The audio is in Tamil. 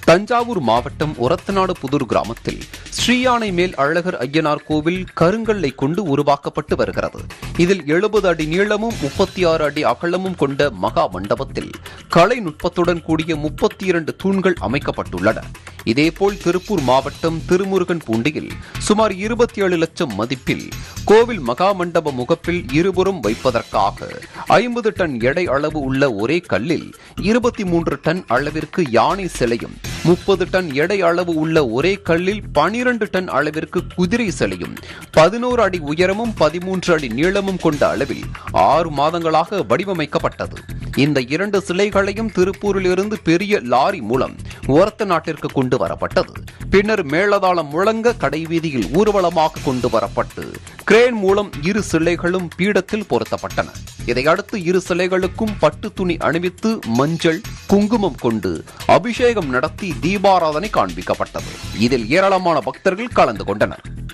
தஞ்சாவூர் மாவட்டம் ஒரத்தநாடு புதூர் கிராமத்தில் ஸ்ரீயானை மேல் அழகர் ஐயனார் கோவில் கருங்கல்லை கொண்டு உருவாக்கப்பட்டு வருகிறது இதில் எழுபது அடி நீளமும் முப்பத்தி ஆறு அடி அகலமும் கொண்ட மகா மண்டபத்தில் கலை நுட்பத்துடன் கூடிய முப்பத்தி இரண்டு தூண்கள் அமைக்கப்பட்டுள்ளன இதேபோல் திருப்பூர் மாவட்டம் திருமுருகன் பூண்டியில் சுமார் இருபத்தி ஏழு லட்சம் மதிப்பில் கோவில் மகா மண்டப முகப்பில் இருபுறம் வைப்பதற்காக ஐம்பது டன் எடை அளவு உள்ள ஒரே கல்லில் இருபத்தி மூன்று டன் அளவிற்கு யானை சிலையும் முப்பது டன் எடை அளவு உள்ள ஒரே கல்லில் பனிரண்டு டன் அளவிற்கு குதிரை சிலையும் பதினோரு அடி உயரமும் பதிமூன்று அடி நீளமும் கொண்ட அளவில் ஆறு மாதங்களாக வடிவமைக்கப்பட்டது இந்த இரண்டு சிலைகளையும் திருப்பூரில் இருந்து பெரிய லாரி மூலம் ஓரத்த நாட்டிற்கு கொண்டு வரப்பட்டது பின்னர் மேளதாளம் முழங்க கடைவீதியில் ஊர்வலமாக கொண்டு வரப்பட்டு கிரேன் மூலம் இரு சிலைகளும் பீடத்தில் பொருத்தப்பட்டன இதையடுத்து இரு சிலைகளுக்கும் பட்டு துணி அணிவித்து மஞ்சள் குங்குமம் கொண்டு அபிஷேகம் நடத்தி தீபாராதனை காண்பிக்கப்பட்டது இதில் ஏராளமான பக்தர்கள் கலந்து கொண்டனர்